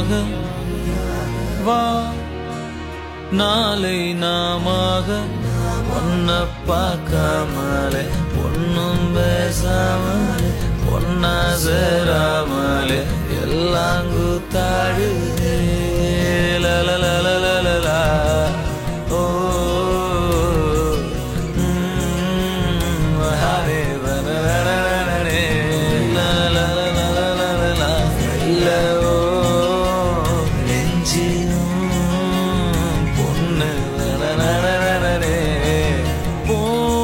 நீயாக வா நாளை நாமாக ஒன்ன பார்க்காமலே ஒன்னும் பேசாமலே ஒன்னா சேராமலே எல்லாம் கூத்தாடுதே லலலலலலலா. ஓ ம், ஹரே வனரரரரரே. லலலலலலலலா. இல்ல, ஓ, நெஞ்சிலும் பொண்ணு வனரரரரரே. போ,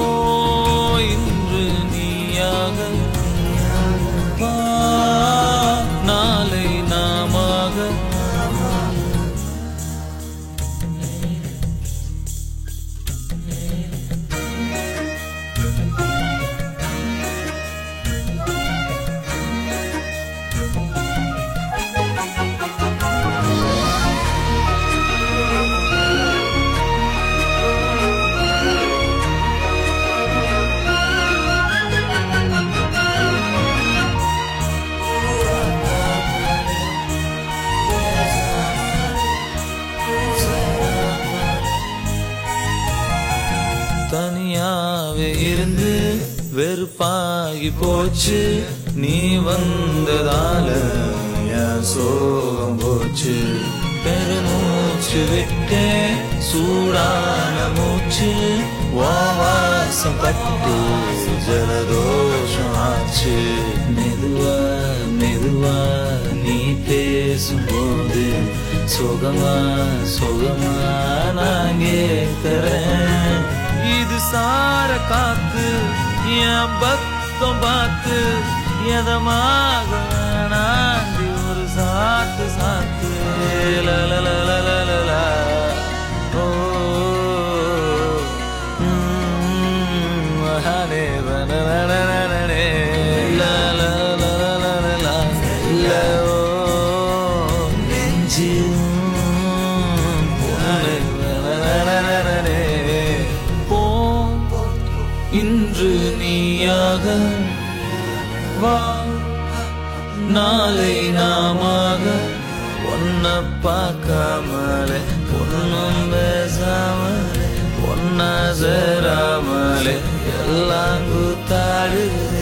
இன்று நீயாக வா, நாளை நாமாக தனியாவே இருந்து வெறுப்பாகி போச்சு நீ வந்ததால என் சோகம் போச்சு பெருமூச்சு விட்டே சூடான மூச்சு வாசம் பட்டு ஜலதோஷம் ஆச்சு மெதுவா மெதுவா நீ பேசும்போது சுகமா சுகமா நான் கேட்கிறேன் இது சார காத்து என் பக்தம் பார்த்து எதமாக நாண்டி ஒரு சாத்து சாத்து லலலலலலலா. ஓ ம், ஹரே வனரரரரரே. லலலலலலலா. இல்ல, ஓ, நெஞ்சிலும் பொண்ணு வனரரரரரே. போ இன்று நீயாக வா நாளை நாமாக ஒன்ன பார்க்காமலே ஒன்னும் பேசாமலே ஒன்னா சேராமலே எல்லாம் கூத்தாடுது